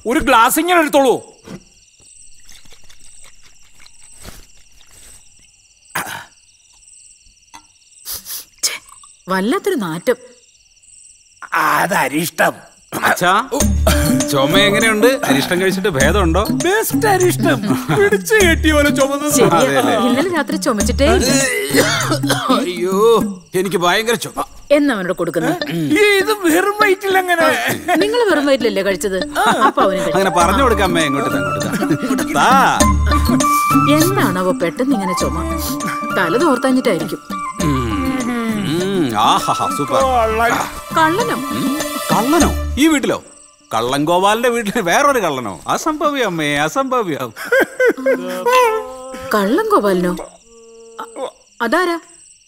ഒരു ഗ്ലാസ് ഇങ്ങനെ എടുത്തോളൂ വല്ലാത്തൊരു നാറ്റം അതരിഷ്ടം അച്ഛാ ചുമ എങ്ങനെയുണ്ട് അരിഷ്ടം കഴിച്ചിട്ട് ഭേദമുണ്ടോ ബെസ്റ്റ് അരിഷ്ടം പിടിച്ചു കെട്ടിയ പോലെ ചുമന്ന് ശരിയാ ഇന്നലെ രാത്രി ചുമച്ചിട്ടേ ഇല്ല. അയ്യോ എനിക്ക് ഭയങ്കര ചുമ എന്നവനോട് കൊടുക്കുന്നത് ഇത് വെറും വയറ്റിൽ അങ്ങനെ നിങ്ങൾ വെറും വയറ്റിലല്ലേ കഴിച്ചത് അപ്പൊ അവന് കഴിച്ചു. അങ്ങനെ പറഞ്ഞു കൊടുക്കാം അമ്മേ ഇങ്ങോട്ട് താ, ഇങ്ങോട്ട് താ. ഇങ്ങോട്ട് താ എന്താണാവോ പെട്ടെന്ന് ഇങ്ങനെ ചുമ തല തോർത്തഞ്ഞിട്ടായിരിക്കും ഉം, ആഹാ സൂപ്പർ കള്ളനോ കള്ളനോ ഈ വീട്ടിലോ കള്ളൻ ഗോപാലിന്റെ വീട്ടിൽ വേറൊരു കള്ളനോ അസംഭവ്യം അമ്മേ അസംഭവ്യം കള്ളം ഗോപാലനോ അ- അതാരാ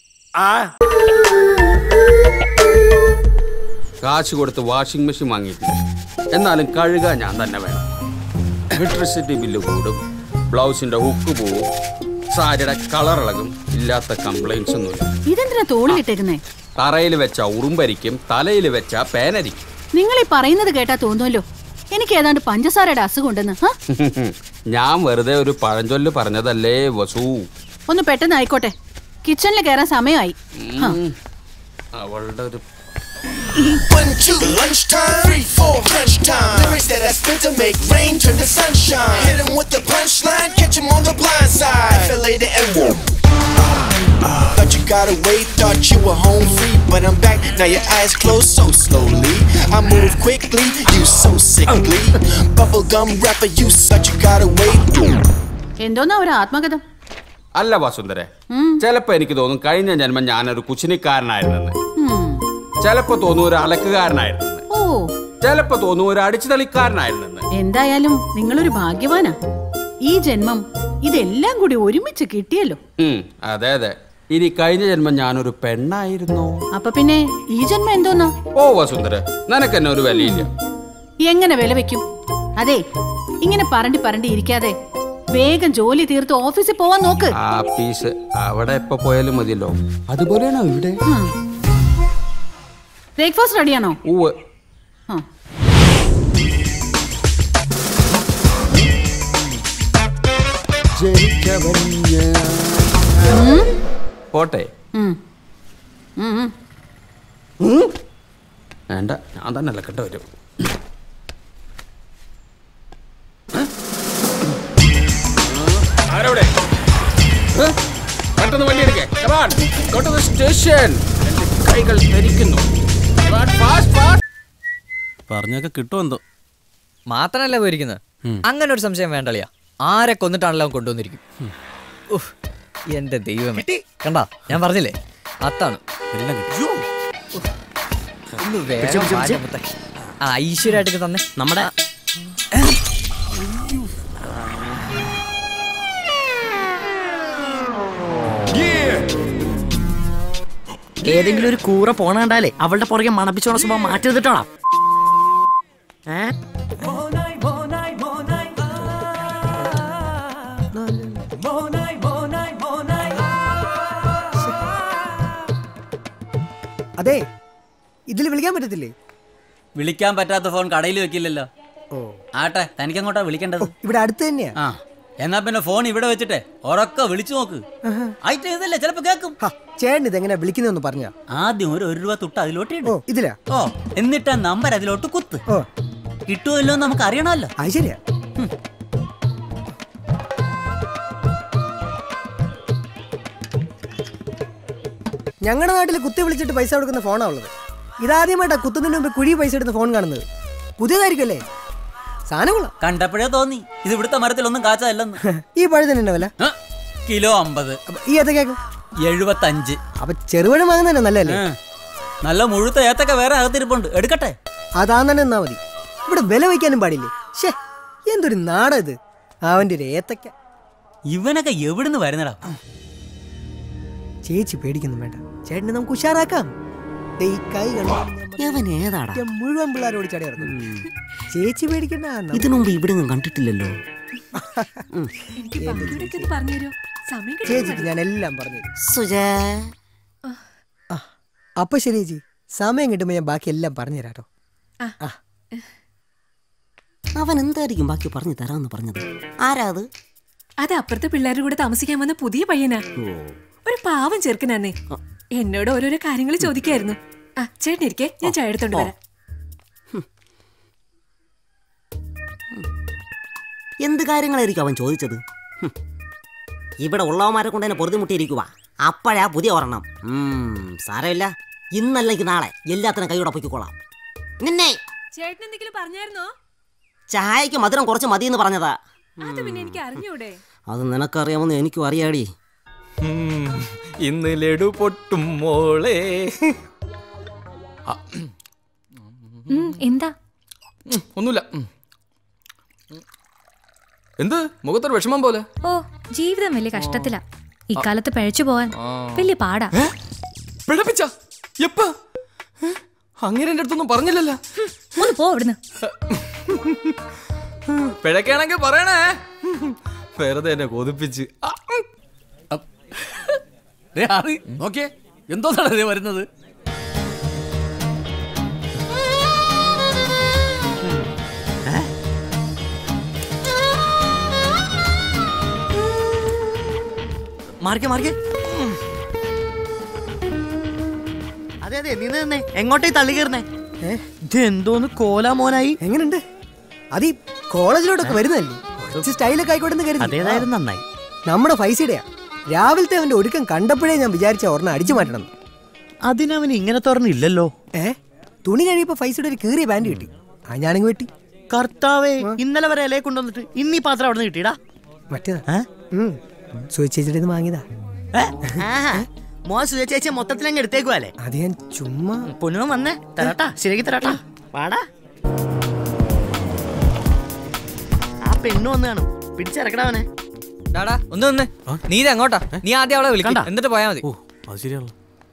കാശ് കൊടുത്ത് വാഷിംഗ് മെഷീൻ വാങ്ങിയിട്ടില്ല എന്നാലും കഴുകാൻ ഞാൻ തന്നെ വേണം ഇലക്ട്രിസിറ്റി ബില്ല് കൂടും ബ്ലൗസിന്റെ ഹുക്ക് പോവും സാരിയുടെ കളർ ഇളകും ഇല്ലാത്ത കംപ്ലൈൻസ് ഒന്നുമില്ല ഇതെന്തിനാ തോളിലിട്ടേക്കുന്നേ തറയിൽ വെച്ച ഉറുമ്പരിക്കും തലയിൽ വെച്ച പേനരിക്കും നിങ്ങൾ ഈ പറയുന്നത് കേട്ടാ തോന്നുമല്ലോ എനിക്ക് ഏതാണ്ട് പഞ്ചസാരയുടെ അസുഖം ഉണ്ടെന്ന് ഹ? ഞാൻ വെറുതെ ഒരു പഴഞ്ചൊല്ല് പറഞ്ഞതല്ലേ വസു ഒന്ന് പെട്ടെന്ന് ആയിക്കോട്ടെ കിച്ചണിൽ കയറാൻ സമയമായി ഹ. അവളുടെ ഒരു One, two, lunchtime. Three, four, crunch time. Lyrics that I spit to make rain turn to sunshine. Hit 'em with the punchline, catch 'em on the blind side. FLA to N Thought you got away, thought you were home free, but I'm back. Now your eyes close so slowly. I move quickly, you so sickly. Bubblegum rapper, you such you got away. എന്തോന്നാ ഒരു ആത്മകഥം അല്ല വസുന്ധരെ ചിലപ്പോ എനിക്ക് തോന്നും കഴിഞ്ഞ ജന്മം ഞാനൊരു കുച്ചിനിക്കാരനായിരുന്നെന്ന് ഉം. ചിലപ്പോ തോന്നും ഒരു അലക്കുകാരനായിരുന്നെന്ന് ഓ ചിലപ്പോ തോന്നും ഒരു അടിച്ചുതളിക്കാരനായിരുന്നെന്ന് എന്തായാലും നിങ്ങളൊരു ഭാഗ്യവാനാ ഈ ജന്മം ഇതെല്ലാം കൂടി ഒരുമിച്ച് കിട്ടിയല്ലോ ഉം, അതെ അതെ ഇനി കഴിഞ്ഞ ജന്മം ഞാനൊരു പെണ്ണായിരുന്നോ അപ്പൊ പിന്നെ ഈ ജന്മം എന്തോന്നാ ഓ വസുന്ധര നിനക്കെന്നെ ഒരു വിലയില്ല എങ്ങനെ വില വെക്കും അതെ ഇങ്ങനെ പറണ്ടി പറണ്ടി ഇരിക്കാതെ വേഗം ജോലി തീർത്ത് ഓഫീസിൽ പോവാൻ നോക്ക് ആ പീസ് അവിടെ എപ്പോ പോയാലും മതിയല്ലോ അതുപോലെയാണോ ഇവിടെ ബ്രേക്ക്ഫാസ്റ്റ് റെഡിയാണോ ഉവ് ആ പോട്ടെ ഉം. ഉം, ഉം. വേണ്ട ഞാൻ തന്നെ അലക്കേണ്ട വരും ആരവിടെ ഏ? പെട്ടെന്ന് വണ്ടി എടുക്കേ സ്റ്റേഷൻ കൈകൾ ധരിക്കുന്നു Come on, fast, fast. പറഞ്ഞൊക്കെ കിട്ടുമെന്തോ മാത്രല്ല പോയിരിക്കുന്നത് അങ്ങനെ ഒരു സംശയം വേണ്ടളിയാ ആരെ കൊന്നിട്ടാണല്ലോ അവൻ കൊണ്ടുവന്നിരിക്കും ഉഫ്, എന്റെ ദൈവമേ കണ്ടാ ഞാൻ പറഞ്ഞില്ലേ അത്താണ് എല്ലാം കിട്ടി ഒന്ന് വേഗം വാ മുത്തേ. ആ ഐശ്വര്യമായിട്ടൊക്കെ തന്നെ നമ്മുടെ ഏതെങ്കിലും ഒരു കൂറ പോണാണ്ടാലേ അവളുടെ പുറകെ മണപ്പിച്ചോണ സ്വഭാവം മാറ്റി നിന്നിട്ടോളാം ഏ അതെ ഇതിൽ വിളിക്കാൻ പറ്റത്തില്ലേ വിളിക്കാൻ പറ്റാത്ത ഫോൺ കടയിൽ വെക്കില്ലല്ലോ ഓ ആട്ടെ തനിക്ക് അങ്ങോട്ടാ വിളിക്കേണ്ടത് ഇവിടെ അടുത്ത് തന്നെയാ ആ എന്നാ പിന്നെ ഫോൺ ഇവിടെ വെച്ചിട്ടെ ഉറക്ക വിളിച്ചു നോക്ക് ആയിട്ട് ഇതല്ലേ ചിലപ്പോ കേക്കും ചേട്ടൻ ഇതെങ്ങനെ വിളിക്കുന്നതെന്ന് പറഞ്ഞാ ആദ്യം ഒരു ഒരു രൂപ തൊട്ട് അതിലോട്ട് ഇട്. ഓ ഇതിലാ ഓ എന്നിട്ട് ആ നമ്പർ അതിലോട്ട് കുത്ത് ഓ കിട്ടുമല്ലോ എന്ന് നമുക്ക് അറിയണമല്ലോ അത് ശരിയാ ഞങ്ങളുടെ നാട്ടിൽ കുത്തി വിളിച്ചിട്ട് പൈസ കൊടുക്കുന്ന ഫോണാ ഉള്ളത് ഇതാദ്യമായിട്ടാ കുത്തുന്നതിന് മുമ്പ് കുഴി പൈസ എടുത്ത് ഫോൺ കാണുന്നത് പുതിയതായിരിക്കുമല്ലേ സാധനം കൊള്ളാം കണ്ടപ്പോഴേ തോന്നി ഇത് ഇവിടുത്തെ മരത്തിലൊന്നും കാച്ചല്ലെന്ന് ഈ പഴുതന്നെ എന്നാ വില കിലോ അമ്പത് ഈ ഏത്തക്കേക്കും എഴുപത്തഞ്ച് അപ്പൊ ചെറുപഴം വാങ്ങുന്നതന്നെ നല്ലതല്ലേ ഏ, നല്ല മുഴുത്ത ഏത്തൊക്കെ വേറെ അകത്തിരിപ്പുണ്ട് എടുക്കട്ടെ അതാ തന്നെ എന്നാ മതി ഇവിടെ വില വയ്ക്കാനും പാടില്ലേ ഷേ എന്തൊരു നാടാ ഇത് അവന്റെ ഒരു ഏത്തക്ക ഇവനൊക്കെ എവിടുന്ന് വരുന്നടാ ചേച്ചി പേടിക്കുന്നു വേണ്ട ചേട്ടനെ നമുക്ക് ഉഷാറാക്കാം ദേ ഈ കൈ ഇവൻ ഏതാടാ മുഴുവൻ പിള്ളേരോട് ചടി ഇറക്കും ചേച്ചി പേടിക്കണ്ട നമ്മ- ഇതിനു മുമ്പ് ഇവിടെ ഒന്നും കണ്ടിട്ടില്ലല്ലോ പറഞ്ഞുതരൂ സമയം ചേച്ചിക്ക് ഞാൻ എല്ലാം പറഞ്ഞു തരും. സുജാ ആ, അപ്പൊ ശരി ചേച്ചി സമയം കിട്ടുമ്പോ ഞാൻ ബാക്കി എല്ലാം പറഞ്ഞു തരാട്ടോ ആ. ആ. അവൻ എന്തായിരിക്കും ബാക്കി പറഞ്ഞു തരാന്ന് പറഞ്ഞത് ആരാ അത് അത് അപ്പുറത്തെ പിള്ളേരുടെ കൂടെ താമസിക്കാൻ വന്ന പുതിയ പയ്യനാ ഒരു പാവം ചെറുക്കനാന്നേ എന്നോട് ഓരോരോ കാര്യങ്ങൾ ചോദിക്കായിരുന്നു ആ ചേട്ടൻ ഇരിക്കേ ഞാൻ ചായ എടുത്തോണ്ട് വരാം എന്ത് കാര്യങ്ങളായിരിക്കും അവൻ ചോദിച്ചത് ഹും. ഇവിടെ ഉള്ളവന്മാരെ കൊണ്ട് തന്നെ പൊറുതിമുട്ടിയിരിക്കുക അപ്പോഴാ പുതിയ ഒരെണ്ണം ഉം, സാരമില്ല ഇന്നല്ലെങ്കിൽ നാളെ എല്ലാത്തിനും കൈയോടെ പൊയ്ക്കോളാം നിന്നെ ചേട്ടൻ എന്തെങ്കിലും പറഞ്ഞായിരുന്നോ ചായക്ക് മധുരം കുറച്ച് മതി എന്ന് പറഞ്ഞതാ അത് പിന്നെ എനിക്ക് അറിഞ്ഞൂടെ അത് നിനക്കറിയാമെന്ന് എനിക്കും അറിയാടി ഇന്ന് ലഡു പൊട്ടും മോളെ എന്താ ഉം, ഒന്നുമില്ല ഉം. എന്ത് മുഖത്തൊരു വിഷമം പോലെ ഓ ജീവിതം വലിയ കഷ്ടത്തിലാ ഇക്കാലത്ത് പഴച്ചു പോവാൻ വലിയ പാടാ പിഴപ്പിച്ച എപ്പ അങ്ങനെ എന്റെ അടുത്തൊന്നും പറഞ്ഞില്ലല്ലോ ഒന്ന് പോ ഇവിടുന്ന് പിഴക്കാണെങ്കിൽ പറയണേ വെറുതെ എന്നെ കൊതിപ്പിച്ച് ആ, ഉം. നോക്കിയേ എന്തോന്നാണ് വരുന്നത് മാറിക്കേ മാറിക്കേ അതെ അതെ നീ നിന്നേ എങ്ങോട്ടേ തള്ളി കയറുന്നേ ഇത് എന്തോന്ന് കോലാ മോനായി എങ്ങനെയുണ്ട് അത് ഈ കോളേജിലോട്ടൊക്കെ വരുന്നതല്ലേ കുറച്ച് സ്റ്റൈലൊക്കെ ആയിക്കോട്ടെ എന്ന് കരുതി അതേതായാലും നന്നായി നമ്മുടെ പൈസയുടെയാ രാവിലത്തെ അവന്റെ ഒരുക്കം കണ്ടപ്പോഴേ ഞാൻ വിചാരിച്ച ഒരെണ്ണം അടിച്ചു മാറ്റണം അതിനവന് ഇങ്ങനത്തെ ഒരെണ്ണം ഇല്ലല്ലോ ഏ തുണി കഴിയപ്പോ പൈസയുടെ ഒരു കീറിയ പാൻറ് കിട്ടി ആ ഞാനിങ്ങ് വെട്ടി കർത്താവേ ഇന്നലെ വരെ ഇലയെ കൊണ്ടുവന്നിട്ട് ഇന്ന് ഈ പാത്രം അവിടെ നിന്ന് കിട്ടിയടാ മറ്റേതാ സുചേച്ചിയുടെ വാങ്ങിയതാ മോൻ സുജ ചേച്ചി മൊത്തത്തിലങ്ങ് എടുത്തേക്കുവല്ലേ അത് ഞാൻ ചുമ്മാ പൊന്നു വന്നേ തരാട്ടാ ശരിയാക്കി തരാട്ടാ വാടാ ആ പെണ്ണു വന്ന് കാണും പിടിച്ചിറക്കടാവനെ ഡാടാ ഒന്ന് നിന്ന് നീ ഇത് എങ്ങോട്ടാ നീ ആദ്യം അവളെ വിളിക്കണ്ട എന്നിട്ട് പോയാ മതി അത് ശരിയാണല്ലോ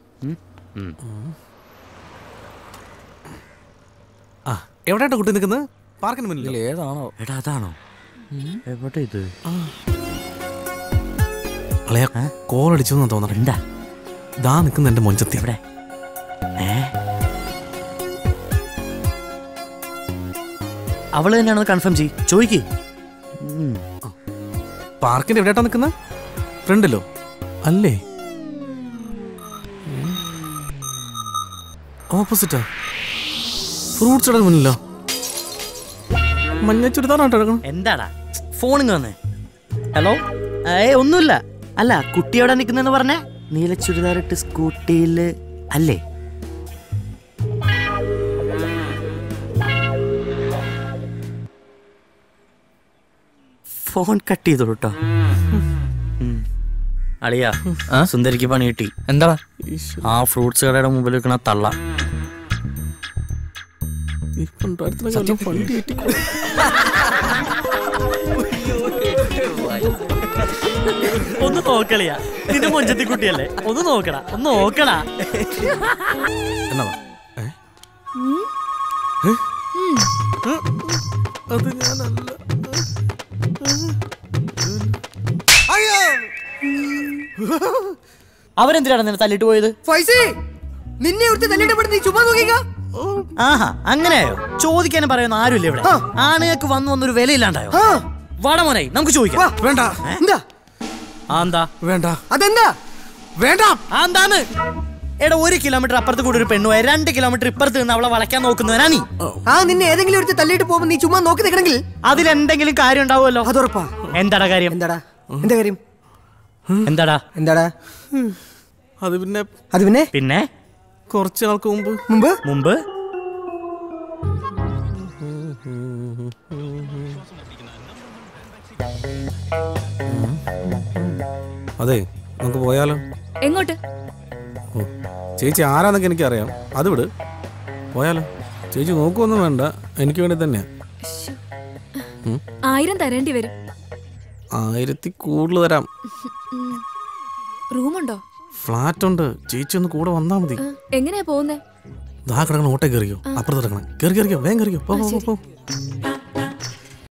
ആ എവിടെയാട്ടോ കുട്ടി നിൽക്കുന്നത് പാർക്കിന് മുന്നിൽ ഏതാണോ എടാ അതാണോ എവിടെ ഇത് അളയാ കോൾ അടിച്ചു എന്നാ തോന്നണം എന്താ ദാ നിൽക്കുന്ന എന്റെ മൊഞ്ചത്തി എവിടെ അവള് തന്നെയാണെന്ന് കൺഫേം ചെയ് ചോദിക്ക് പാർക്കിന്റെ എവിടെയാട്ടാ നിൽക്കുന്നത് ഫ്രണ്ടിലോ അല്ലേ ഓപ്പോസിറ്റാ ഫ്രൂട്ട്സ് ഇടാൻ മുന്നിലോ മഞ്ഞ ചുരിദാറാട്ടോ എടുക്കണം എന്താടാ ഫോണിങ് വന്നേ ഹലോ ഏ ഒന്നുമില്ല അല്ല കുട്ടി എവിടെ നിൽക്കുന്നെന്ന് പറഞ്ഞേ നീല ചുരിദാറിട്ട് സ്കൂട്ടിയില് അല്ലേ ഫോൺ കട്ട് ചെയ്തോളൂ കേട്ടോ അളിയാ സുന്ദരിക്ക് പണി കിട്ടി എന്താ ആ ഫ്രൂട്ട്സ് കടയുടെ മുമ്പിൽ വെക്കണ തള്ള ഒന്ന് നോക്കളിയാ നിന്റെ മൊഞ്ചത്തി കുട്ടിയല്ലേ ഒന്ന് നോക്കടാ ഒന്ന് നോക്കടാ എന്നതാ ഏ? ഏ? അത് ഞാനല്ല അവരെന്തിനാണ് നിന്നെ തല്ലിട്ട് പോയത് ഫൈസി നിന്നെ ഒരുത്തി തല്ലിട്ട് നീ ചുമ്മാ നോക്കിക്കാ ആഹാ അങ്ങനെയായോ ചോദിക്കാനും പറയുന്ന ആരുമില്ല ഇവിടെ ആണുങ്ങൾക്ക് വന്നു വന്നൊരു വിലയില്ലാണ്ടായോ വടമോനായി നമുക്ക് ചോദിക്കാം വേണ്ട എന്താ ആ എന്താ വേണ്ട അതെന്താ വേണ്ട ആ എന്താന്ന് എടാ ഒരു കിലോമീറ്റർ അപ്പുറത്ത് കൂടി ഒരു പെണ്ണുപോയി രണ്ട് കിലോമീറ്റർ ഇപ്പുറത്ത് നിന്ന് അവളെ വളയ്ക്കാൻ നോക്കുന്നവനാ നീ ആ നിന്നെ ഏതെങ്കിലും ഒരുത്തി തല്ലിട്ട് പോകുമ്പോ നീ ചുമ്മാ നോക്കി നിൽക്കണമെങ്കിൽ അതിലെന്തെങ്കിലും കാര്യം ഉണ്ടാവുമല്ലോ അതുറപ്പാ എന്താടാ കാര്യം എന്താടാ എന്താ കാര്യം എന്താടാ എന്താടാ അത് പിന്നെ അത് പിന്നെ പിന്നെ കുറച്ച് നാൾക്ക് മുമ്പ് മുമ്പ് മുമ്പ് അതെ നമുക്ക് പോയാലോ എങ്ങോട്ട് ഓ ചേച്ചി ആരാന്നൊക്കെ എനിക്കറിയാം അത് വിട് പോയാലോ ചേച്ചി നോക്കുമൊന്നും വേണ്ട എനിക്ക് വേണ്ടി തന്നെയാ ഉം. ആയിരം തരേണ്ടി വരും ആയിരത്തി കൂടുതൽ തരാം റൂമുണ്ടോ ഫ്ലാറ്റ് ഉണ്ട് ചേച്ചി ഒന്ന് കൂടെ വന്നാ മതി എങ്ങനെയാ പോകുന്നേ ദാ കിടക്കണം ഓട്ടെ കയറിയോ അപ്പുറത്ത് കിടക്കണം കയറി കയറിയോ വേഗം കയറിയോ പോ പോ, പോ പോ